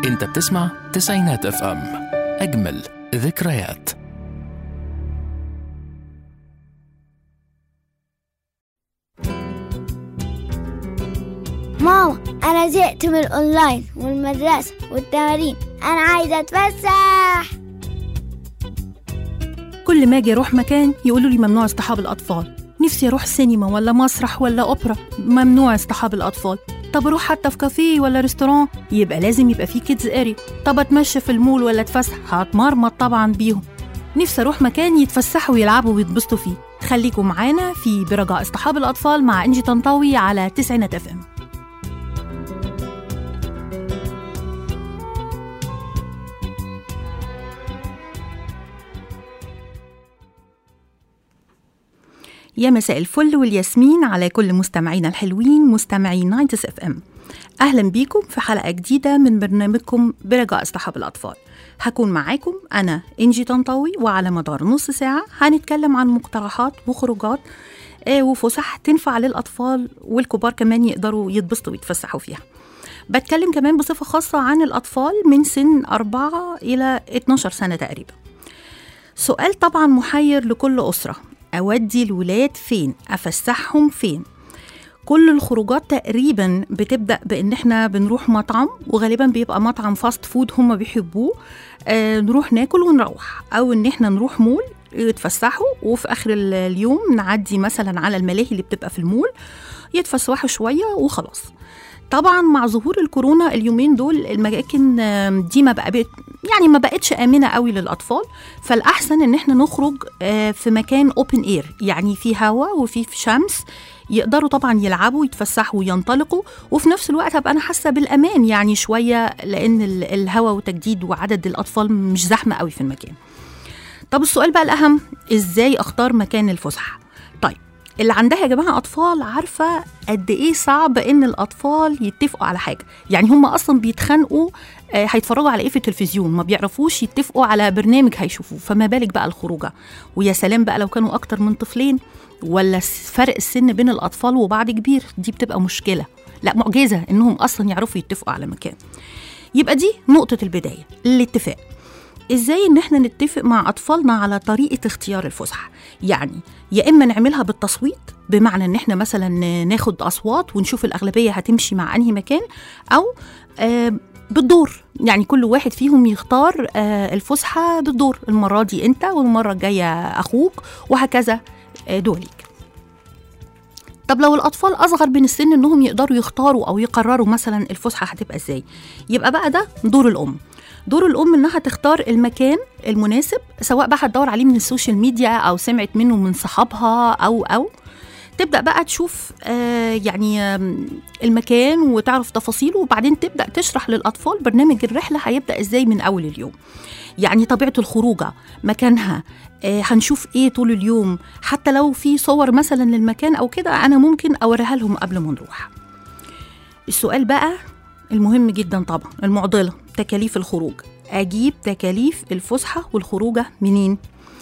انت بتسمع تسعينات اف ام اجمل ذكريات ماما أنا زهقت من الأونلاين والمدرسة والتمارين أنا عايزة أتفسح كل ما اجي اروح مكان يقولوا لي ممنوع اصطحاب الاطفال نفسي اروح سينما ولا مسرح ولا اوبرا ممنوع اصطحاب الاطفال طب اروح حتى في كافيه ولا ريستوران يبقى لازم يبقى فيه كيدز اري طب اتمشى في المول ولا اتفسح هتمرمط طبعا بيهم نفسي اروح مكان يتفسحوا ويلعبوا ويتبسطوا فيه خليكم معانا في برجاء اصطحاب الاطفال مع انجي طنطاوي على تسعينات اف ام يا مساء الفل والياسمين على كل مستمعينا الحلوين مستمعين نايتس اف ام اهلا بيكم في حلقه جديده من برنامجكم برجاء اصطحاب الاطفال هكون معاكم انا انجي طنطاوي وعلى مدار نص ساعه هنتكلم عن مقترحات وخروجات آه، وفسح تنفع للاطفال والكبار كمان يقدروا يتبسطوا ويتفسحوا فيها بتكلم كمان بصفه خاصه عن الاطفال من سن 4 الى 12 سنه تقريبا سؤال طبعا محير لكل أسرة أودي الولاد فين؟ أفسحهم فين؟ كل الخروجات تقريبا بتبدأ بإن إحنا بنروح مطعم وغالبا بيبقى مطعم فاست فود هم بيحبوه آه نروح ناكل ونروح أو إن إحنا نروح مول يتفسحوا وفي آخر ال- اليوم نعدي مثلا على الملاهي اللي بتبقى في المول يتفسحوا شوية وخلاص طبعا مع ظهور الكورونا اليومين دول المجاكن آم، دي ما بقى بقت يعني ما بقتش امنه قوي للاطفال فالاحسن ان احنا نخرج آه، في مكان اوبن اير يعني في هواء وفي في شمس يقدروا طبعا يلعبوا يتفسحوا وينطلقوا وفي نفس الوقت ابقى انا حاسه بالامان يعني شويه لان ال- الهواء وتجديد وعدد الاطفال مش زحمه قوي في المكان طب السؤال بقى الاهم ازاي اختار مكان الفسحه طيب اللي عندها يا جماعه اطفال عارفه قد ايه صعب ان الاطفال يتفقوا على حاجه يعني هم اصلا بيتخانقوا آه، هيتفرجوا على ايه في التلفزيون ما بيعرفوش يتفقوا على برنامج هيشوفوه فما بالك بقى الخروجه ويا سلام بقى لو كانوا اكتر من طفلين ولا س- فرق السن بين الاطفال وبعض كبير دي بتبقى مشكله لا معجزه انهم اصلا يعرفوا يتفقوا على مكان يبقى دي نقطه البدايه الاتفاق ازاي ان احنا نتفق مع اطفالنا على طريقه اختيار الفسحه يعني يا اما نعملها بالتصويت بمعنى ان احنا مثلا ناخد اصوات ونشوف الاغلبيه هتمشي مع انهي مكان او آه بالدور يعني كل واحد فيهم يختار آه الفسحه بالدور المره دي انت والمره الجايه اخوك وهكذا آه دوليك طب لو الاطفال اصغر من السن انهم يقدروا يختاروا او يقرروا مثلا الفسحه هتبقى ازاي يبقى بقى ده دور الام دور الام انها تختار المكان المناسب سواء بقى هتدور عليه من السوشيال ميديا او سمعت منه من صحابها او او تبدا بقى تشوف آه يعني آم، المكان وتعرف تفاصيله وبعدين تبدا تشرح للاطفال برنامج الرحله هيبدا ازاي من اول اليوم يعني طبيعه الخروجه مكانها آه هنشوف ايه طول اليوم حتى لو في صور مثلا للمكان او كده انا ممكن اوريها لهم قبل ما نروح السؤال بقى المهم جدا طبعا المعضله تكاليف الخروج اجيب تكاليف الفسحه والخروجه منين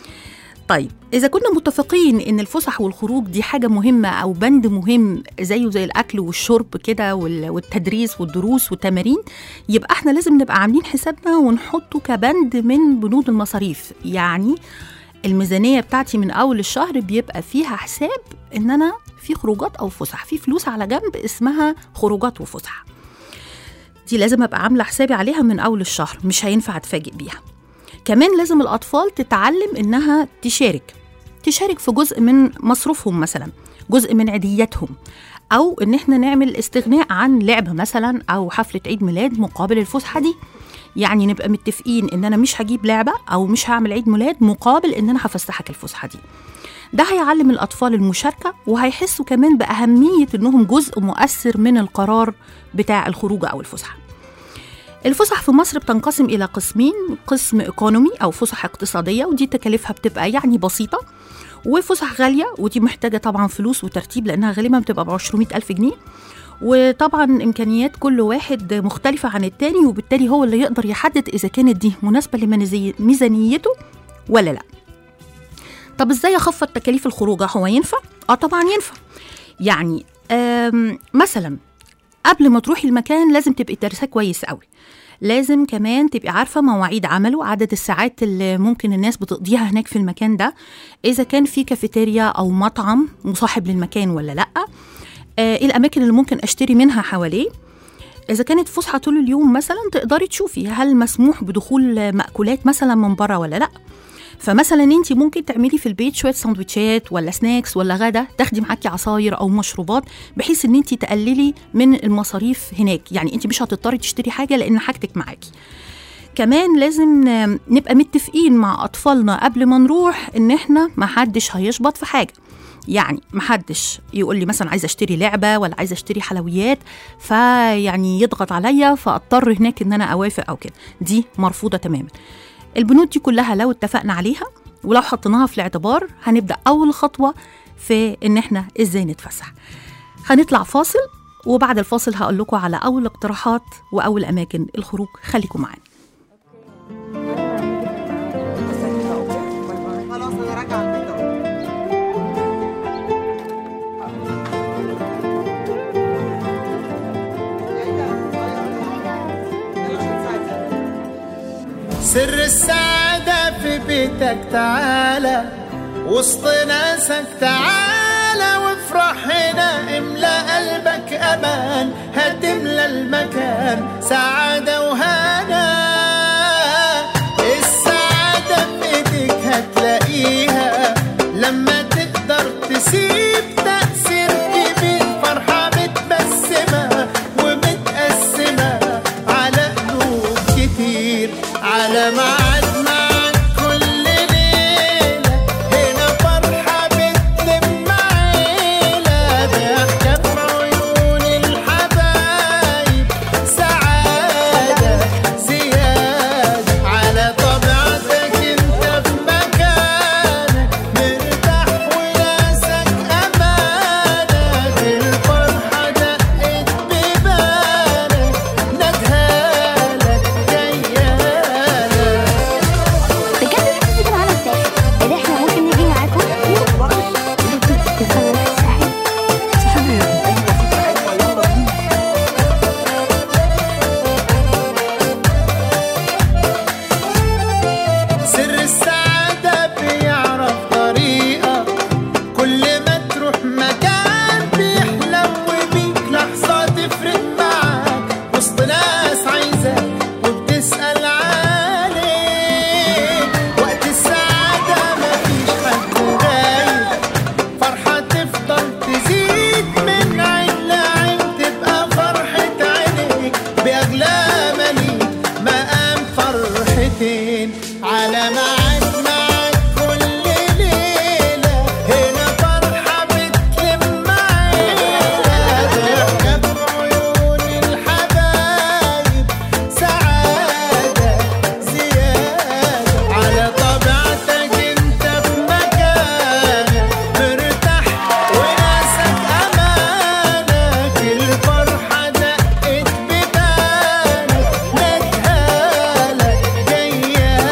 طيب إذا كنا متفقين إن الفسح والخروج دي حاجة مهمة أو بند مهم زيه زي الأكل والشرب كده وال- والتدريس والدروس والتمارين يبقى إحنا لازم نبقى عاملين حسابنا ونحطه كبند من بنود المصاريف يعني الميزانية بتاعتي من أول الشهر بيبقى فيها حساب إن أنا في خروجات أو فسح في فلوس على جنب اسمها خروجات وفسح دي لازم أبقى عاملة حسابي عليها من أول الشهر مش هينفع أتفاجئ بيها كمان لازم الأطفال تتعلم إنها تشارك تشارك في جزء من مصروفهم مثلا جزء من عيدياتهم أو إن إحنا نعمل استغناء عن لعبة مثلا أو حفلة عيد ميلاد مقابل الفسحة دي يعني نبقى متفقين إن أنا مش هجيب لعبة أو مش هعمل عيد ميلاد مقابل إن أنا هفسحك الفسحة دي ده هيعلم الأطفال المشاركة وهيحسوا كمان بأهمية إنهم جزء مؤثر من القرار بتاع الخروج أو الفسحة الفسح في مصر بتنقسم إلى قسمين قسم إيكونومي أو فسح اقتصادية ودي تكاليفها بتبقى يعني بسيطة وفسح غالية ودي محتاجة طبعا فلوس وترتيب لأنها غالبا بتبقى ب 200 ألف جنيه وطبعا إمكانيات كل واحد مختلفة عن التاني وبالتالي هو اللي يقدر يحدد إذا كانت دي مناسبة لميزانيته ولا لأ طب ازاي اخفض تكاليف الخروجه هو ينفع اه طبعا ينفع يعني آم، مثلا قبل ما تروحي المكان لازم تبقي دارساه كويس قوي لازم كمان تبقي عارفة مواعيد عمله عدد الساعات اللي ممكن الناس بتقضيها هناك في المكان ده إذا كان في كافيتيريا أو مطعم مصاحب للمكان ولا لأ آه، ايه الاماكن اللي ممكن اشتري منها حواليه اذا كانت فسحه طول اليوم مثلا تقدري تشوفي هل مسموح بدخول مأكولات مثلا من بره ولا لا فمثلا انت ممكن تعملي في البيت شويه سندوتشات ولا سناكس ولا غدا تاخدي معاكي عصاير او مشروبات بحيث ان انت تقللي من المصاريف هناك يعني انت مش هتضطري تشتري حاجه لان حاجتك معاكي كمان لازم ن- نبقى متفقين مع اطفالنا قبل ما نروح ان احنا محدش هيشبط في حاجه يعني محدش يقول لي مثلا عايزه اشتري لعبه ولا عايزه اشتري حلويات فيعني يضغط عليا فاضطر هناك ان انا اوافق او كده دي مرفوضه تماما البنود دي كلها لو اتفقنا عليها ولو حطيناها في الاعتبار هنبدا اول خطوه في ان احنا ازاي نتفسح هنطلع فاصل وبعد الفاصل هقول لكم على اول اقتراحات واول اماكن الخروج خليكم معانا خلاص انا راجعه البيت اهو سر السعادة في بيتك تعالى وسط ناسك تعالى وافرح هنا املى قلبك امان هتملى المكان سعادة وهنا السعادة في ايديك هتلاقيها لما تقدر تسيب تأثير كبير فرحة متبسمة ومتقسمة على قلوب كتير على ميعاد معاك كل ليلة هنا فرحة بتلم عيلة ضحكة في عيون الحبايب سعادة زيادة على طبيعتك انت في مكانك مرتاح وناسك امانك الفرحة دقت ببالك ندهالك جيالك بجد مش تيجي معانا الساحل اللي احنا ممكن نيجي معاكم الساحل سر السعادة بيعرف طريقة كل ما تروح مكان بيحلم بيك لحظة تفرق معاك وسط ناس عايزاك وبتسأل عليك وقت السعادة مفيش حد غايب فرحة تفضل تزيد من عين لعين تبقى فرحة عينيك بأغلى مليك مقام فرحتين على ميعاد معاك كل ليلة هنا فرحة بتلم عيلة ضحكة في عيون الحبايب سعادة زيادة على طبيعتك انت في مكانك مرتاح وناسك امانك الفرحة دقت ببالك ندهالك جيالك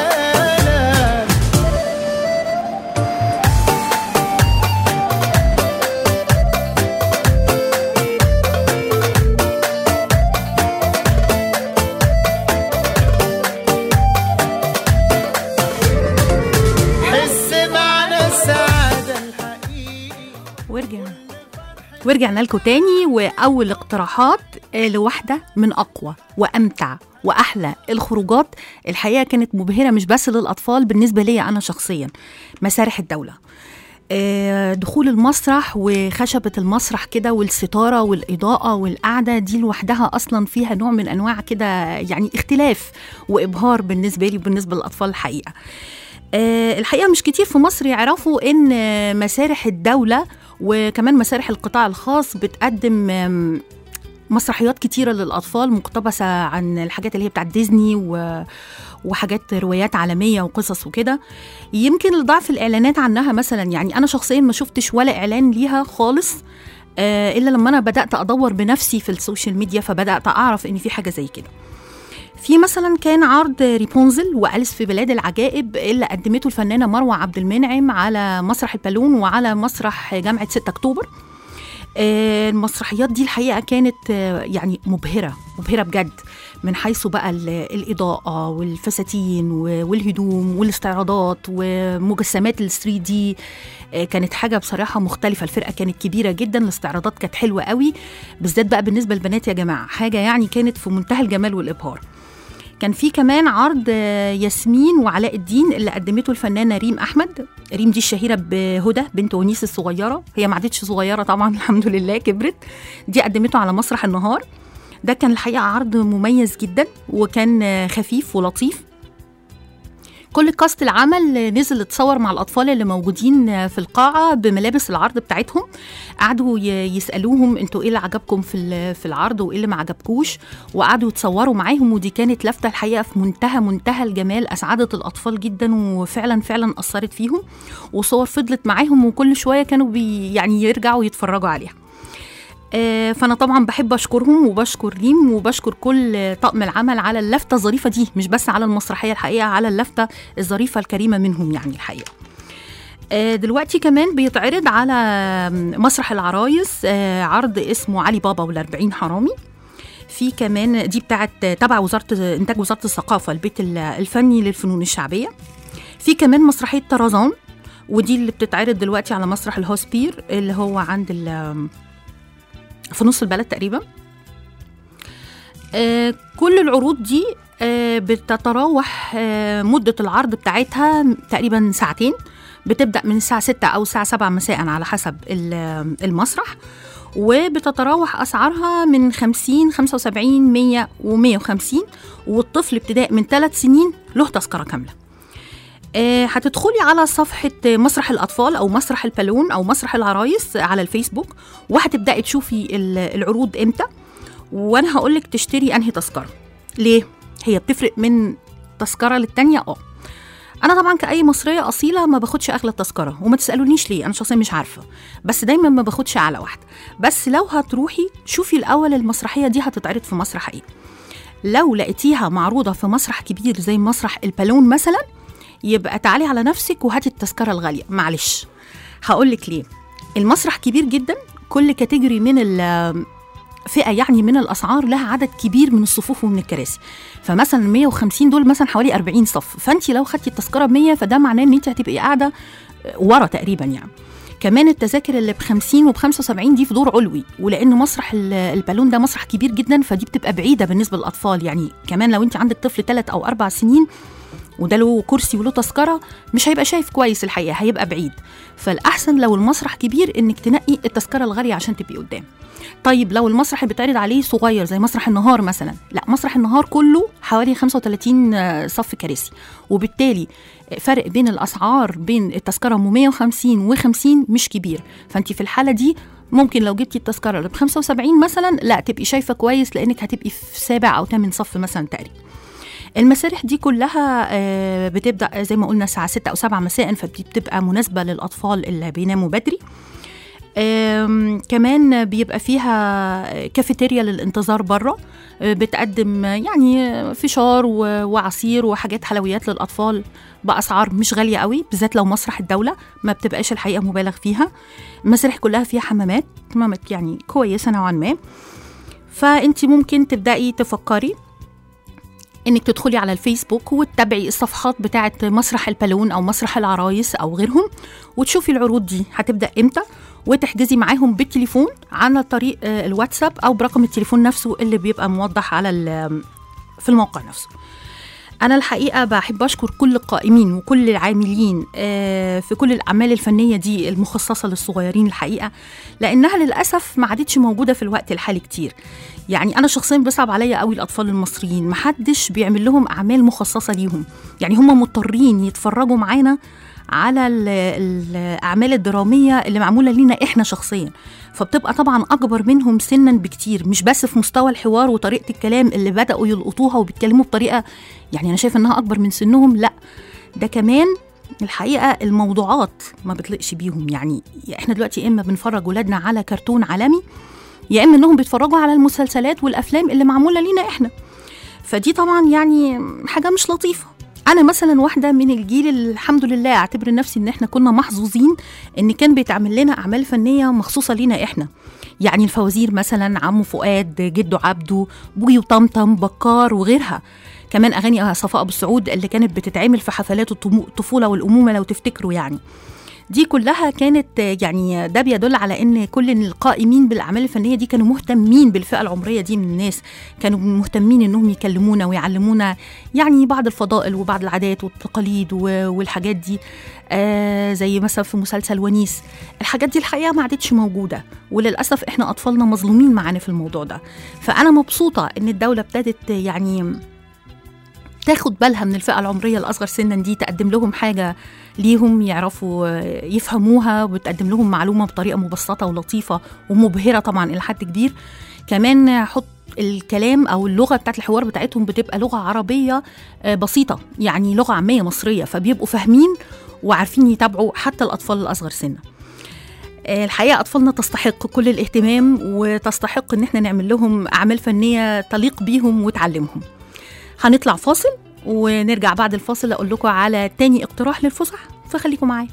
حس معنى السعادة الحقيقي ورجعنا ورجعنا لكم تاني واول اقتراحات آه، لواحده من اقوى وامتع واحلى الخروجات الحقيقه كانت مبهره مش بس للاطفال بالنسبه لي انا شخصيا مسارح الدوله آه، دخول المسرح وخشبة المسرح كده والستارة والإضاءة والقعدة دي لوحدها أصلا فيها نوع من أنواع كده يعني اختلاف وإبهار بالنسبة لي وبالنسبة للأطفال الحقيقة آه، الحقيقه مش كتير في مصر يعرفوا ان آه، مسارح الدوله وكمان مسارح القطاع الخاص بتقدم آم، مسرحيات كتيرة للأطفال مقتبسة عن الحاجات اللي هي بتاعت ديزني و... وحاجات روايات عالمية وقصص وكده يمكن لضعف الإعلانات عنها مثلا يعني أنا شخصيا ما شفتش ولا إعلان ليها خالص آه إلا لما أنا بدأت أدور بنفسي في السوشيال ميديا فبدأت أعرف إن في حاجة زي كده في مثلا كان عرض ريبونزل وأليس في بلاد العجائب اللي قدمته الفنانة مروة عبد المنعم على مسرح البالون وعلى مسرح جامعة 6 أكتوبر آه، المسرحيات دي الحقيقه كانت آه، يعني مبهره مبهره بجد من حيث بقى ال- الاضاءه والفساتين و- والهدوم والاستعراضات ومجسمات ال 3 دي كانت حاجه بصراحه مختلفه الفرقه كانت كبيره جدا الاستعراضات كانت حلوه قوي بالذات بقى بالنسبه للبنات يا جماعه حاجه يعني كانت في منتهى الجمال والابهار كان في كمان عرض آه، ياسمين وعلاء الدين اللي قدمته الفنانه ريم احمد ريم دي الشهيره بهدى بنت ونيس الصغيره هي ما عادتش صغيره طبعا الحمد لله كبرت دي قدمته على مسرح النهار ده كان الحقيقه عرض مميز جدا وكان آه، خفيف ولطيف كل كاست العمل نزل اتصور مع الاطفال اللي موجودين في القاعه بملابس العرض بتاعتهم قعدوا ي- يسالوهم انتوا ايه اللي عجبكم في ال- في العرض وايه اللي ما عجبكوش وقعدوا يتصوروا معاهم ودي كانت لفته الحقيقه في منتهى منتهى الجمال اسعدت الاطفال جدا وفعلا فعلا اثرت فيهم وصور فضلت معاهم وكل شويه كانوا بي يعني يرجعوا يتفرجوا عليها آه، فانا طبعا بحب اشكرهم وبشكر ريم وبشكر كل طقم العمل على اللفته الظريفه دي مش بس على المسرحيه الحقيقه على اللفته الظريفه الكريمه منهم يعني الحقيقه آه، دلوقتي كمان بيتعرض على مسرح العرايس آه، عرض اسمه علي بابا والأربعين حرامي في كمان دي بتاعت تبع وزاره انتاج وزاره الثقافه البيت ال- الفني للفنون الشعبيه في كمان مسرحيه طرزان ودي اللي بتتعرض دلوقتي على مسرح الهوسبير اللي هو عند ال- في نص البلد تقريبا آه، كل العروض دي آه، بتتراوح آه، مدة العرض بتاعتها تقريبا ساعتين بتبدأ من الساعة 6 أو الساعة 7 مساء على حسب ال- المسرح وبتتراوح أسعارها من 50 75 100 و150 والطفل ابتداء من 3 سنين له تذكرة كاملة آه، هتدخلي على صفحة مسرح الأطفال أو مسرح البالون أو مسرح العرايس على الفيسبوك وهتبدأي تشوفي ال- العروض إمتى وأنا هقولك تشتري أنهي تذكرة ليه؟ هي بتفرق من تذكرة للتانية اه انا طبعا كاي مصريه اصيله ما باخدش اغلى تذكره وما تسالونيش ليه انا شخصيا مش عارفه بس دايما ما باخدش اعلى واحده بس لو هتروحي شوفي الاول المسرحيه دي هتتعرض في مسرح ايه لو لقيتيها معروضه في مسرح كبير زي مسرح البالون مثلا يبقى تعالي على نفسك وهاتي التذكره الغاليه معلش هقولك ليه المسرح كبير جدا كل كاتيجوري من ال فئه يعني من الاسعار لها عدد كبير من الصفوف ومن الكراسي فمثلا 150 دول مثلا حوالي 40 صف فانت لو خدتي التذكره ب 100 فده معناه ان انت هتبقي قاعده ورا تقريبا يعني كمان التذاكر اللي ب 50 وب 75 دي في دور علوي ولان مسرح ال- البالون ده مسرح كبير جدا فدي بتبقى بعيده بالنسبه للاطفال يعني كمان لو انت عندك طفل ثلاث او اربع سنين وده له كرسي وله تذكره مش هيبقى شايف كويس الحقيقه هيبقى بعيد فالاحسن لو المسرح كبير انك تنقي التذكره الغاليه عشان تبقي قدام طيب لو المسرح اللي بيتعرض عليه صغير زي مسرح النهار مثلا لا مسرح النهار كله حوالي 35 صف كراسي وبالتالي فرق بين الاسعار بين التذكره ام 150 و50 مش كبير فانت في الحاله دي ممكن لو جبتي التذكره اللي ب 75 مثلا لا تبقي شايفه كويس لانك هتبقي في سابع او ثامن صف مثلا تقريبا المسارح دي كلها آه، بتبدا زي ما قلنا الساعه 6 او 7 مساء فبتبقى مناسبه للاطفال اللي بيناموا بدري آم، كمان بيبقى فيها كافيتيريا للانتظار بره آه، بتقدم يعني فشار و- وعصير وحاجات حلويات للاطفال باسعار مش غاليه قوي بالذات لو مسرح الدوله ما بتبقاش الحقيقه مبالغ فيها المسارح كلها فيها حمامات حمامات يعني كويسه نوعا ما فانت ممكن تبداي تفكري انك تدخلي على الفيسبوك وتتابعي الصفحات بتاعه مسرح البالون او مسرح العرايس او غيرهم وتشوفي العروض دي هتبدا امتى وتحجزي معاهم بالتليفون على طريق آه، الواتساب او برقم التليفون نفسه اللي بيبقى موضح على ال- في الموقع نفسه أنا الحقيقة بحب أشكر كل القائمين وكل العاملين آه، في كل الأعمال الفنية دي المخصصة للصغيرين الحقيقة لأنها للأسف ما عادتش موجودة في الوقت الحالي كتير يعني أنا شخصيا بيصعب عليا قوي الأطفال المصريين محدش بيعمل لهم أعمال مخصصة ليهم يعني هم مضطرين يتفرجوا معانا على ال- الأعمال الدرامية اللي معمولة لينا إحنا شخصيا فبتبقى طبعا أكبر منهم سنا بكتير مش بس في مستوى الحوار وطريقة الكلام اللي بدأوا يلقطوها وبيتكلموا بطريقة يعني أنا شايفة إنها أكبر من سنهم لا ده كمان الحقيقة الموضوعات ما بتلقش بيهم يعني احنا دلوقتي يا إما بنفرج ولادنا على كرتون عالمي يا إما إنهم بيتفرجوا على المسلسلات والأفلام اللي معمولة لينا إحنا فدي طبعا يعني حاجة مش لطيفة أنا مثلا واحدة من الجيل اللي الحمد لله أعتبر نفسي إن إحنا كنا محظوظين إن كان بيتعمل لنا أعمال فنية مخصوصة لينا إحنا يعني الفوازير مثلا عمو فؤاد جدو عبده بوي وطمطم بكار وغيرها كمان اغاني صفاء ابو السعود اللي كانت بتتعمل في حفلات الطمو- الطفوله والامومه لو تفتكروا يعني دي كلها كانت آه، يعني ده بيدل على ان كل القائمين بالاعمال الفنيه دي كانوا مهتمين بالفئه العمريه دي من الناس كانوا مهتمين انهم يكلمونا ويعلمونا يعني بعض الفضائل وبعض العادات والتقاليد و- والحاجات دي آه زي مثلا في مسلسل ونيس الحاجات دي الحقيقه ما عادتش موجوده وللاسف احنا اطفالنا مظلومين معانا في الموضوع ده فانا مبسوطه ان الدوله ابتدت يعني تاخد بالها من الفئه العمريه الاصغر سنا دي تقدم لهم حاجه ليهم يعرفوا آه، يفهموها وتقدم لهم معلومه بطريقه مبسطه ولطيفه ومبهره طبعا الى حد كبير كمان حط الكلام او اللغه بتاعت الحوار بتاعتهم بتبقى لغه عربيه آه، بسيطه يعني لغه عاميه مصريه فبيبقوا فاهمين وعارفين يتابعوا حتى الاطفال الاصغر سنا آه، الحقيقه اطفالنا تستحق كل الاهتمام وتستحق ان احنا نعمل لهم اعمال فنيه تليق بيهم وتعلمهم هنطلع فاصل ونرجع بعد الفاصل اقول لكم على تاني اقتراح للفسح فخليكم معايا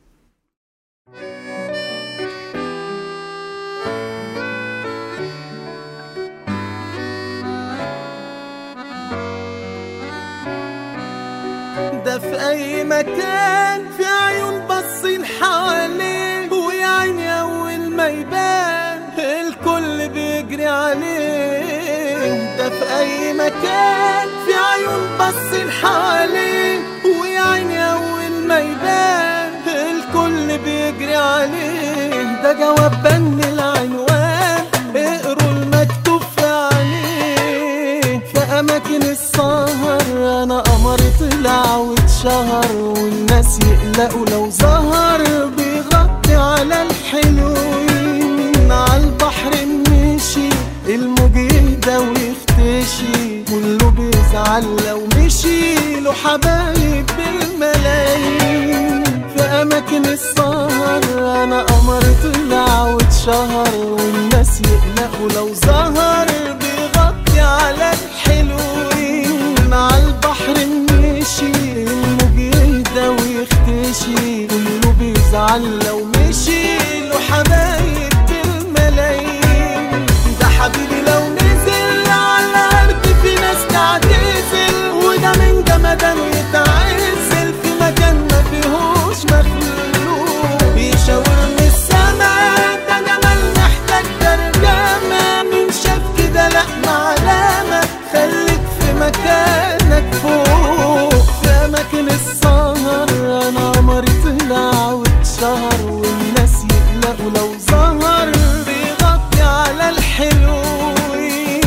ده في اي مكان في عيون باصين حواليه ويا عيني اول ما يبان الكل بيجري عليه ده في اي مكان في عيون باصين حواليه ويا عيني اول ما يبان الكل بيجري عليه ده جواب بن العنوان اقروا المكتوب في عليه في اماكن السهر انا قمر طلع واتشهر والناس يقلقوا لو ظهر بيغطي على الحلوين على البحر مشي الموج يهدى ويختشي كله بيزعل لو مشي له حبايب بالملايين في اماكن السهر انا قمر طلع واتشهر والناس يقلقوا لو ظهر بيغطي على الحلوين على البحر مشي الموج يهدى ويختشي كله بيزعل لو مشي له حبايب بالملايين ده حبيبي لو نزل على الارض في ناس تعتزل وده من جمدان يتعزل في مكان ما فيهوش مخلوق بيشاورني السما ده جمال محتاج ترجمة من شاف كده لا معلمة خليك في مكانك فوق في أماكن السهر أنا قمري طلع واتشهر والناس يقلقوا لو ظهر بيغطي على الحلوين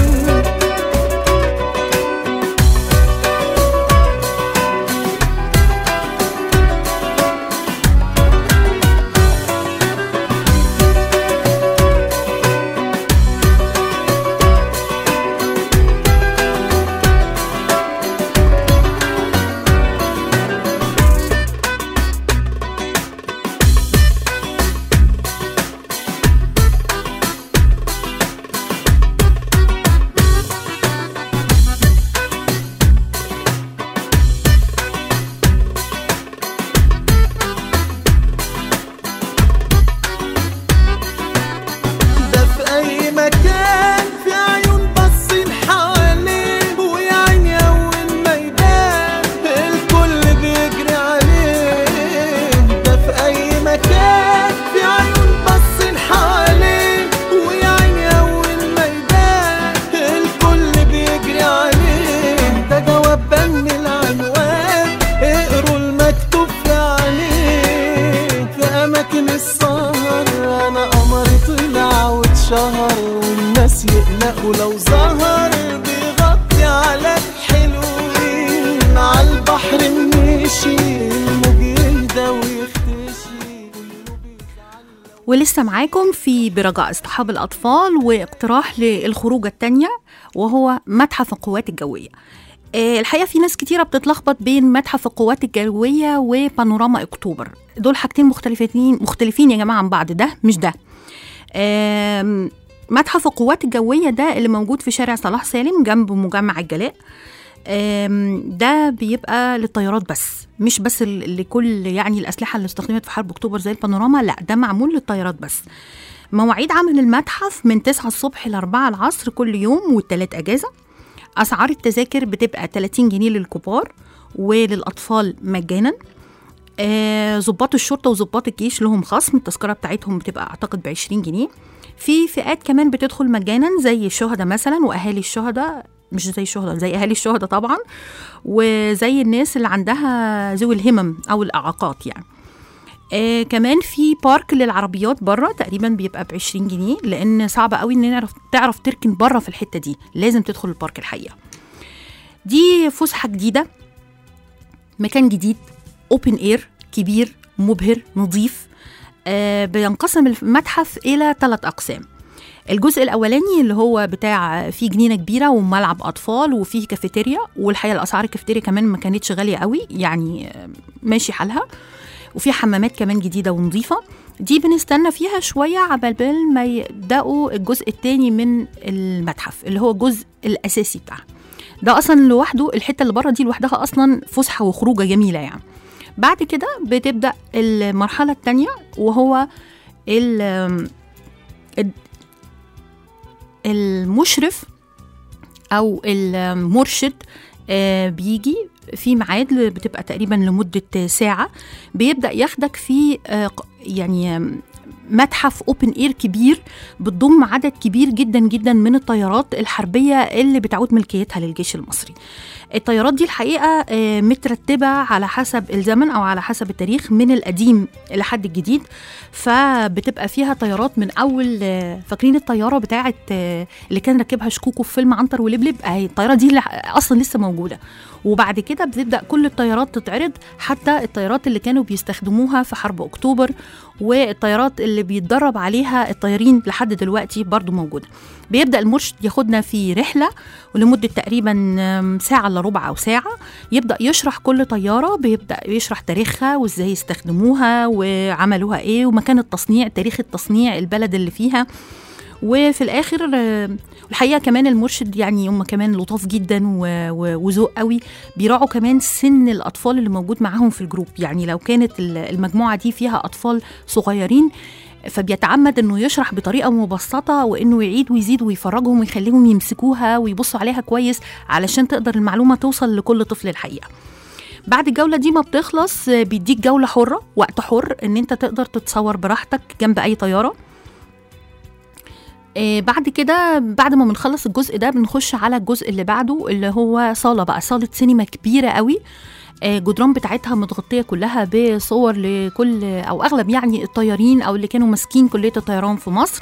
ده في اي مكان في عيون باصين حواليه ويا عيني اول ما يبان الكل بيجري عليه ده في اي مكان في عيون باصين حواليه ويا عيني اول ما يبان الكل بيجري عليه ده جواب بن العنوان اقروا المكتوب في عليه في اماكن السهر انا قمري طلع واتشهر والناس يقلقوا لو ظهر بيغطي على الحلوين على البحر مشي الموج يهدى ويختشي كله بيزعل ولسه معاكم في برجاء اصطحاب الأطفال واقتراح للخروجة التانية وهو متحف القوات الجوية آه، الحقيقة في ناس كتيرة بتتلخبط بين متحف القوات الجوية وبانوراما أكتوبر دول حاجتين مختلفين مختلفين يا جماعة عن بعض ده مش ده آم، متحف القوات الجوية ده اللي موجود في شارع صلاح سالم جنب مجمع الجلاء آم، ده بيبقى للطيارات بس مش بس ل- لكل يعني الأسلحة اللي استخدمت في حرب أكتوبر زي البانوراما لا ده معمول للطيارات بس مواعيد عمل المتحف من 9 الصبح ل 4 العصر كل يوم والتلات أجازة أسعار التذاكر بتبقى 30 جنيه للكبار وللأطفال مجانا آه، ضباط الشرطة وضباط الجيش لهم خصم التذكرة بتاعتهم بتبقى أعتقد ب 20 جنيه في فئات كمان بتدخل مجانا زي الشهداء مثلا وأهالي الشهداء مش زي الشهداء زي أهالي الشهداء طبعا وزي الناس اللي عندها ذوي الهمم أو الإعاقات يعني آه كمان في بارك للعربيات بره تقريبا بيبقى ب 20 جنيه لان صعب قوي ان نعرف تعرف تركن بره في الحته دي لازم تدخل البارك الحقيقه دي فسحه جديده مكان جديد اوبن اير كبير مبهر نظيف آه بينقسم المتحف الى ثلاث اقسام الجزء الاولاني اللي هو بتاع فيه جنينه كبيره وملعب اطفال وفيه كافيتيريا والحقيقه الاسعار الكافيتيريا كمان ما كانتش غاليه قوي يعني آه، ماشي حالها وفي حمامات كمان جديده ونظيفه دي بنستنى فيها شويه عبال بال ما يبداوا الجزء الثاني من المتحف اللي هو الجزء الاساسي بتاعها ده اصلا لوحده الحته اللي بره دي لوحدها اصلا فسحه وخروجه جميله يعني بعد كده بتبدا المرحله الثانيه وهو ال- ال- المشرف او المرشد آه، بيجي في ميعاد ل- بتبقى تقريبا لمده ساعه بيبدا ياخدك في آه، ق- يعني آم، متحف اوبن اير كبير بتضم عدد كبير جدا جدا من الطيارات الحربيه اللي بتعود ملكيتها للجيش المصري. الطيارات دي الحقيقه آه، مترتبه على حسب الزمن او على حسب التاريخ من القديم لحد الجديد فبتبقى فيها طيارات من اول آه، فاكرين الطياره بتاعه آه، اللي كان راكبها شكوكو في فيلم عنتر ولبلب اهي الطياره دي اللي اصلا لسه موجوده وبعد كده بتبدا كل الطيارات تتعرض حتى الطيارات اللي كانوا بيستخدموها في حرب اكتوبر والطيارات اللي بيتدرب عليها الطيارين لحد دلوقتي برضو موجوده بيبدا المرشد ياخدنا في رحله ولمده تقريبا آم، ساعه الا ربع او ساعه يبدا يشرح كل طياره بيبدا يشرح تاريخها وازاي استخدموها وعملوها ايه ومكان التصنيع تاريخ التصنيع البلد اللي فيها وفي الاخر آه، الحقيقه كمان المرشد يعني هم كمان لطاف جدا و- و- وذوق قوي بيراعوا كمان سن الاطفال اللي موجود معاهم في الجروب يعني لو كانت ال- المجموعه دي فيها اطفال صغيرين فبيتعمد انه يشرح بطريقه مبسطه وانه يعيد ويزيد ويفرجهم ويخليهم يمسكوها ويبصوا عليها كويس علشان تقدر المعلومه توصل لكل طفل الحقيقه بعد الجولة دي ما بتخلص آه، بيديك جولة حرة وقت حر ان انت تقدر تتصور براحتك جنب اي طيارة آه، بعد كده بعد ما بنخلص الجزء ده بنخش على الجزء اللي بعده اللي هو صالة بقى صالة سينما كبيرة قوي آه، جدران بتاعتها متغطية كلها بصور لكل أو أغلب يعني الطيارين أو اللي كانوا ماسكين كلية الطيران في مصر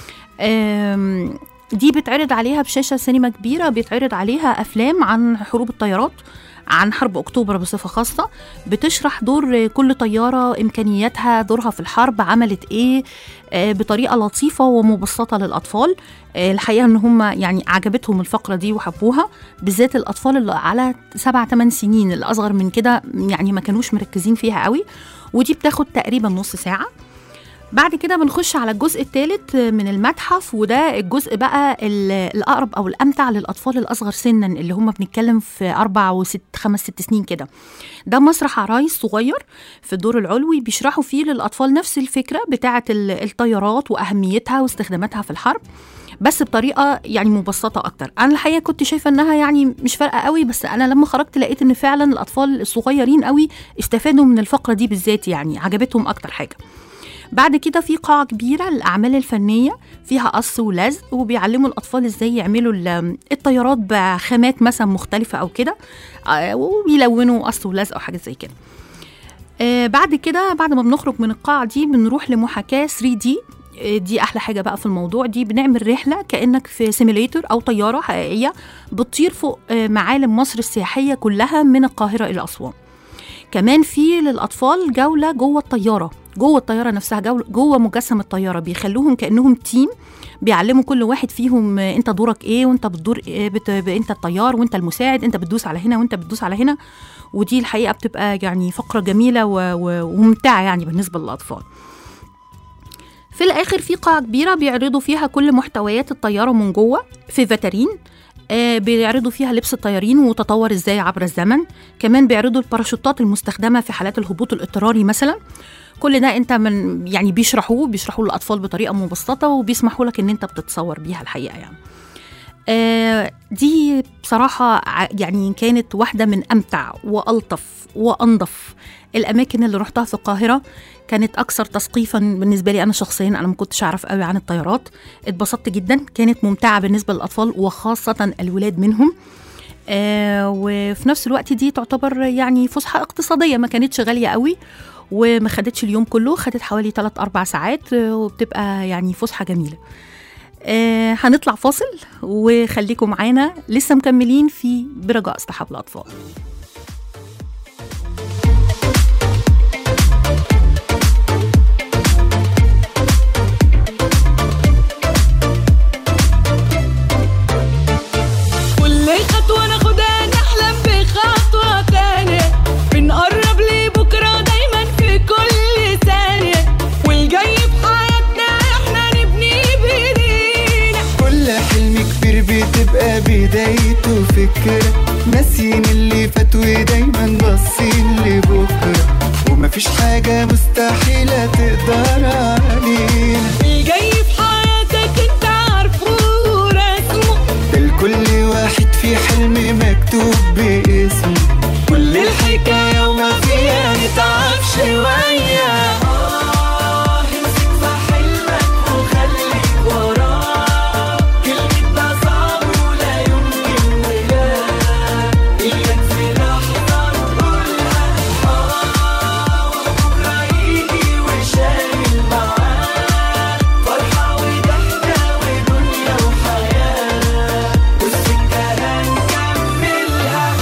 آم، دي بيتعرض عليها بشاشة سينما كبيرة بيتعرض عليها أفلام عن حروب الطيارات عن حرب أكتوبر بصفة خاصة بتشرح دور كل طيارة إمكانياتها دورها في الحرب عملت إيه آه، بطريقة لطيفة ومبسطة للأطفال آه، الحقيقة إن هم يعني عجبتهم الفقرة دي وحبوها بالذات الأطفال اللي على سبع ثمان سنين اللي أصغر من كده يعني ما كانوش مركزين فيها قوي ودي بتاخد تقريبا نص ساعة بعد كده بنخش على الجزء الثالث من المتحف وده الجزء بقى ال- الأقرب أو الأمتع للأطفال الأصغر سنا اللي هم بنتكلم في أربع وست خمس ست سنين كده ده مسرح عرايس صغير في الدور العلوي بيشرحوا فيه للأطفال نفس الفكرة بتاعة ال- الطيارات وأهميتها واستخداماتها في الحرب بس بطريقه يعني مبسطه اكتر انا الحقيقه كنت شايفه انها يعني مش فارقه قوي بس انا لما خرجت لقيت ان فعلا الاطفال الصغيرين قوي استفادوا من الفقره دي بالذات يعني عجبتهم اكتر حاجه بعد كده في قاعة كبيرة للأعمال الفنية فيها قص ولزق وبيعلموا الأطفال إزاي يعملوا ال- الطيارات بخامات مثلا مختلفة أو كده آه، وبيلونوا قص ولزق أو حاجة زي كده آه، بعد كده بعد ما بنخرج من القاعة دي بنروح لمحاكاة 3 دي دي احلى حاجه بقى في الموضوع دي بنعمل رحله كانك في سيميليتر او طياره حقيقيه بتطير فوق آه، معالم مصر السياحيه كلها من القاهره الى اسوان كمان في للاطفال جوله جوه الطياره جوه الطياره نفسها جوله جوه مجسم الطياره بيخلوهم كانهم تيم بيعلموا كل واحد فيهم آه، انت دورك ايه وانت بتدور إيه بت... ب- انت الطيار وانت المساعد انت بتدوس على هنا وانت بتدوس على هنا ودي الحقيقه بتبقى يعني فقره جميله و... و... وممتعه يعني بالنسبه للاطفال في الاخر في قاعه كبيره بيعرضوا فيها كل محتويات الطياره من جوه في فاترين آه، بيعرضوا فيها لبس الطيارين وتطور ازاي عبر الزمن كمان بيعرضوا الباراشوتات المستخدمه في حالات الهبوط الاضطراري مثلا كل ده انت من يعني بيشرحوه بيشرحوه للاطفال بطريقه مبسطه وبيسمحوا لك ان انت بتتصور بيها الحقيقه يعني آه، دي بصراحة ع- يعني كانت واحدة من أمتع وألطف وأنظف الأماكن اللي رحتها في القاهرة كانت أكثر تثقيفا بالنسبة لي أنا شخصيا أنا ما كنتش أعرف قوي عن الطيارات اتبسطت جدا كانت ممتعة بالنسبة للأطفال وخاصة الولاد منهم آه وفي نفس الوقت دي تعتبر يعني فسحة اقتصادية ما كانتش غالية قوي وما خدتش اليوم كله خدت حوالي 3 4 ساعات آه، وبتبقى يعني فسحة جميلة آه هنطلع فاصل وخليكم معانا لسه مكملين في برجاء اصطحاب الاطفال كل خطوة ناخدها نحلم بخطوة تانية بنقرب لبكرة دايما في كل ثانية والجاي في حياتنا احنا نبني بايدينا كل حلم كبير بتبقى بدايته فكرة ناسيين اللي فات ودايما باصين لبكرة ومفيش حاجة مستحيلة تقدر علينا الجاي في حياتك انت عارفه ورسمه ده لكل واحد في حلم مكتوب باسمه كل الحكاية وما فيها نتعب شوية آه، امسك في حلمك وخليك وراه كلمة ده صعب ولا يمكن ولا إياك في لحظة نقولها آه وبكرة يجي وشايل معاه فرحة وضحكة ودنيا وحياة والسكة هنكملها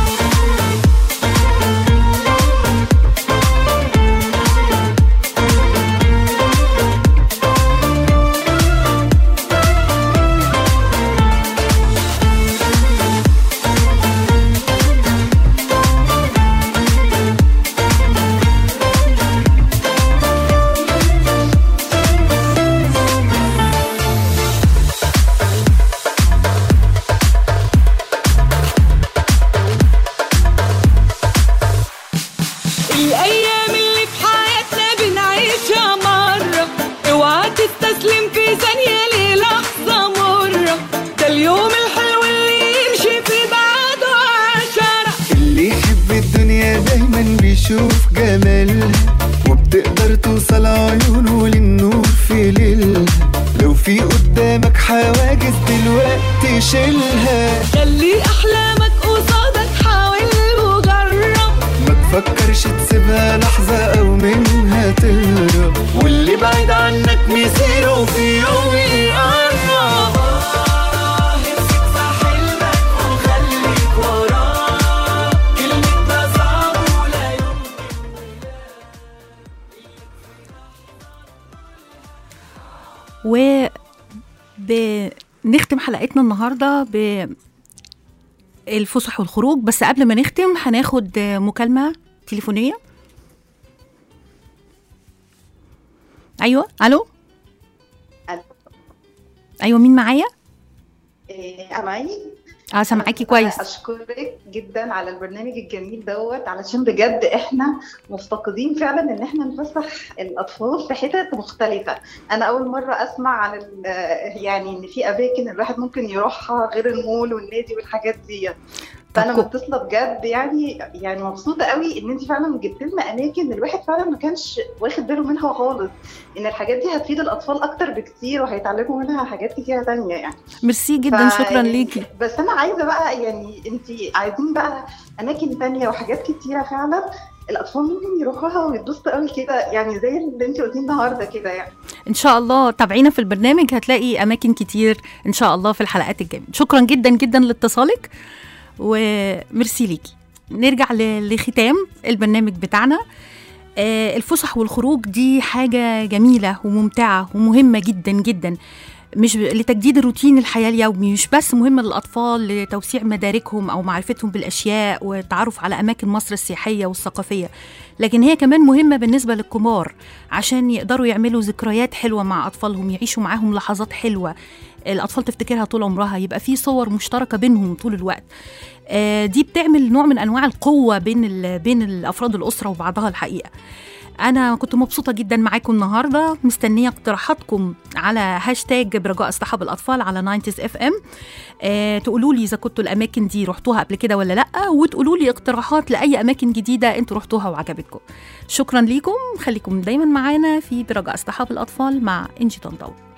الأيام اللي في حياتنا بنعيشها مرة اوعى تستسلم في ثانية للحظة مرة ده اليوم الحلو اللي يمشي في بعده عشرة اللي يحب الدنيا دايما بيشوف جمالها وبتقدر توصل عيونه للنور في ليلها لو في قدامك حواجز دلوقتي شيلها خلي أحلامك قصادك حاول وجرب ما تفكرش تسيبها لحظة أو منها تهرب واللي بعيد عنك مسيره في يوم يقرب آه، امسك في حلمك وخليك وراه كلمة ده صعب ولا يمكن وبنختم حلقتنا النهارده ب الفسح والخروج بس قبل ما نختم هناخد مكالمة تليفونية أيوة ألو ألو. أيوة مين معايا؟ إيه، أمعي اه سامعاكي كويس أشكرك جدا على البرنامج الجميل دوت علشان بجد إحنا مفتقدين فعلا إن إحنا نفسح الأطفال في حتت مختلفة أنا أول مرة أسمع عن ال- يعني إن في أماكن الواحد ممكن يروحها غير المول والنادي والحاجات دي فانا كو- متصله بجد يعني يعني مبسوطه قوي ان انت فعلا جبت لنا اماكن الواحد فعلا ما كانش واخد باله منها خالص ان الحاجات دي هتفيد الاطفال اكتر بكتير وهيتعلموا منها حاجات كتيره تانية يعني ميرسي جدا ف- شكرا ليكي بس انا عايزه بقى يعني انت عايزين بقى اماكن تانية وحاجات كتيره فعلا الاطفال ممكن يروحوها ويتبسطوا قوي كده يعني زي اللي انت قلتيه النهارده كده يعني ان شاء الله تابعينا في البرنامج هتلاقي اماكن كتير ان شاء الله في الحلقات الجايه شكرا جدا جدا لاتصالك وميرسي ليكي نرجع ل- لختام البرنامج بتاعنا آه، الفسح والخروج دي حاجة جميلة وممتعة ومهمة جدا جدا مش ب- لتجديد الروتين الحياة اليومي مش بس مهمة للأطفال لتوسيع مداركهم أو معرفتهم بالأشياء والتعرف على أماكن مصر السياحية والثقافية لكن هي كمان مهمة بالنسبة للكبار عشان يقدروا يعملوا ذكريات حلوة مع أطفالهم يعيشوا معاهم لحظات حلوة الاطفال تفتكرها طول عمرها يبقى في صور مشتركه بينهم طول الوقت آه، دي بتعمل نوع من انواع القوه بين ال- بين الافراد الاسره وبعضها الحقيقه انا كنت مبسوطه جدا معاكم النهارده مستنيه اقتراحاتكم على هاشتاج برجاء اصطحاب الاطفال على 90 اف ام آه، تقولوا لي اذا كنتوا الاماكن دي رحتوها قبل كده ولا لا وتقولوا لي اقتراحات لاي اماكن جديده انتوا رحتوها وعجبتكم شكرا ليكم خليكم دايما معانا في برجاء اصطحاب الاطفال مع انجي طنطاوي